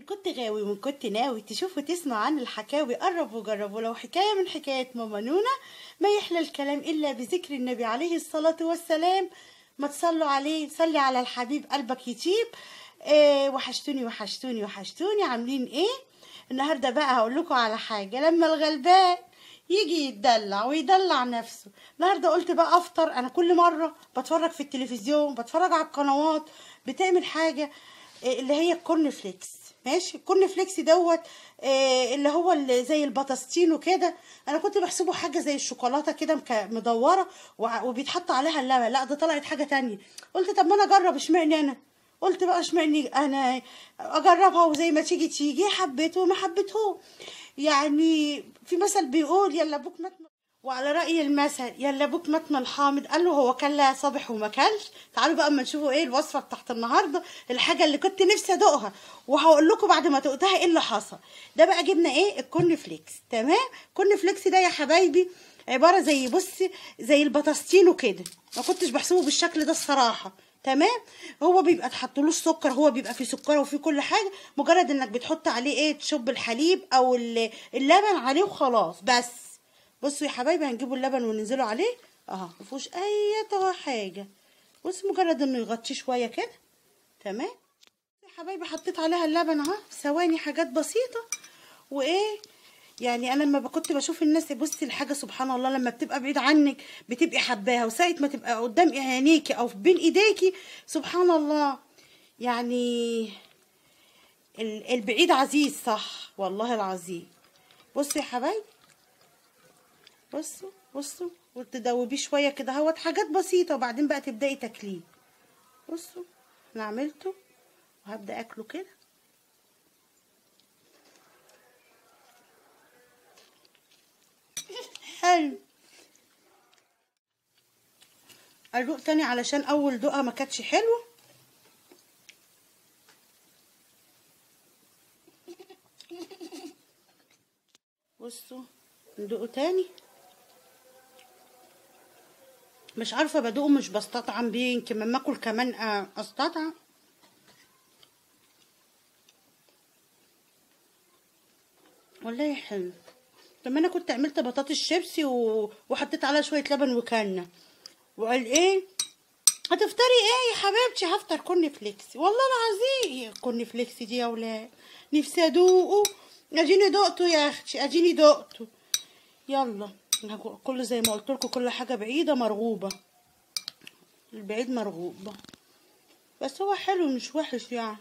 كنت غاوي وإن كنت ناوي تشوف وتسمع عن الحكاوي قرب وجرب ولو حكاية من حكايات ماما نونا ما يحلى الكلام إلا بذكر النبي عليه الصلاة والسلام ما تصلوا عليه صلي على الحبيب قلبك يطيب إيه وحشتوني وحشتوني وحشتوني عاملين ايه النهارده بقى هقول لكم على حاجه لما الغلبان يجي يتدلع ويدلع نفسه النهارده قلت بقى افطر انا كل مره بتفرج في التلفزيون بتفرج على القنوات بتعمل حاجه إيه اللي هي الكورن فليكس ماشي الكورن فليكس دوت إيه اللي هو اللي زي البطاستين وكده انا كنت بحسبه حاجه زي الشوكولاته كده مك- مدوره وع- وبيتحط عليها اللبن لا ده طلعت حاجه تانية قلت طب ما انا اجرب اشمعنى انا قلت بقى اشمعني انا اجربها وزي ما تيجي تيجي حبيته وما حبيته يعني في مثل بيقول يلا ابوك مات وعلى رأي المثل يلا ابوك مات من الحامض قال له هو كان لها صبح وما كلش تعالوا بقى اما نشوفوا ايه الوصفه بتاعت النهارده الحاجه اللي كنت نفسي ادوقها وهقول لكم بعد ما دقتها ايه اللي حصل ده بقى جبنا ايه الكورن فليكس تمام الكورن فليكس ده يا حبايبي عباره زي بصي زي البطاستينو كده ما كنتش بحسبه بالشكل ده الصراحه تمام هو بيبقى تحطلوش سكر هو بيبقى فيه سكر وفيه كل حاجه مجرد انك بتحط عليه ايه تشوب الحليب او ال- اللبن عليه وخلاص بس بصوا يا حبايبي هنجيبوا اللبن وننزله عليه اهو مفيهوش اي طبعا حاجه بص مجرد انه يغطيه شويه كده تمام يا حبايبي حطيت عليها اللبن اهو ثواني حاجات بسيطه وايه يعني انا لما كنت بشوف الناس بصي الحاجه سبحان الله لما بتبقى بعيد عنك بتبقي حباها وساعه ما تبقى قدام عينيكي او بين ايديكي سبحان الله يعني ال- البعيد عزيز صح والله العظيم بصوا يا حبايبي بصوا بصوا وتدوبيه شويه كده اهوت حاجات بسيطه وبعدين بقى تبداي تاكليه بصوا انا عملته وهبدا اكله كده حلو ادوق تاني علشان اول دوقه ما كانتش حلوه بصوا ندوقه تاني مش عارفه بدوقه مش بستطعم بيه يمكن لما اكل كمان آه، استطعم والله حلو طب ما انا كنت عملت بطاطس شيبسي و... وحطيت عليها شويه لبن وكنه وقال ايه هتفطري ايه يا حبيبتي هفطر كورن فليكس والله العظيم كورن فليكس دي يا ولاد نفسي ادوقه اديني دقته يا اختي اديني دقته يلا كل زي ما قلت لكم كل حاجه بعيده مرغوبه البعيد مرغوب بس هو حلو مش وحش يعني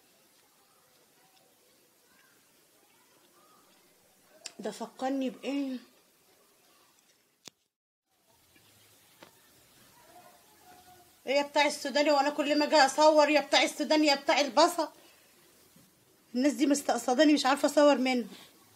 ده فكرني بايه ايه يا بتاع السوداني وانا كل ما اجي اصور يا بتاع السوداني يا بتاع البصل الناس دي مستقصداني مش عارفه اصور منهم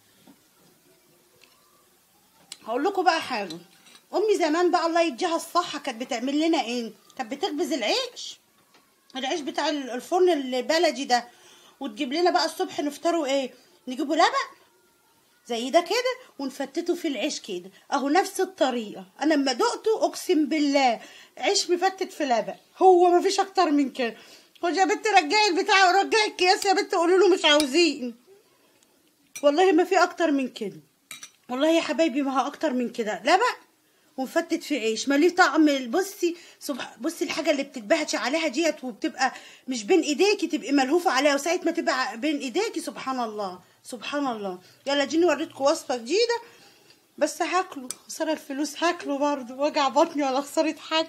هقول لكم بقى حاجه امي زمان بقى الله يديها الصحه كانت بتعمل لنا ايه كانت بتخبز العيش العيش بتاع الفرن البلدي ده وتجيب لنا بقى الصبح نفطروا ايه نجيبوا لبن زي ده كده ونفتته في العيش كده اهو نفس الطريقه انا لما دقته اقسم بالله عيش مفتت في لبن هو ما فيش اكتر من كده خد يا بنت رجعي البتاع ورجعي الكياس يا بنت قولوا له مش عاوزين والله ما في اكتر من كده والله يا حبايبي ما هو اكتر من كده لبن ومفتت في عيش ما ليه طعم بصي صبح بصي الحاجه اللي بتتبهتش عليها ديت وبتبقى مش بين ايديكي تبقي ملهوفه عليها وساعه ما تبقى بين ايديكي سبحان الله سبحان الله يلا جيني اوريكم وصفه جديده بس هاكله خساره الفلوس هاكله برضه وجع بطني ولا خساره حج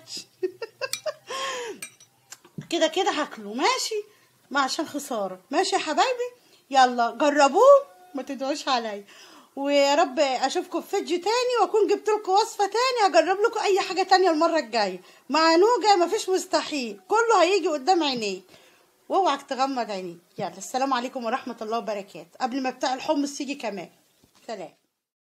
كده كده هاكله ماشي ما عشان خساره ماشي يا حبايبي يلا جربوه ما تدعوش عليا ويا رب اشوفكم في فيديو تاني واكون جبت لكم وصفه تاني اجرب لكم اي حاجه تانية المره الجايه مع نوجه مفيش مستحيل كله هيجي قدام عينيك واوعك تغمض عينيك يلا السلام عليكم ورحمه الله وبركاته قبل ما بتاع الحمص يجي كمان سلام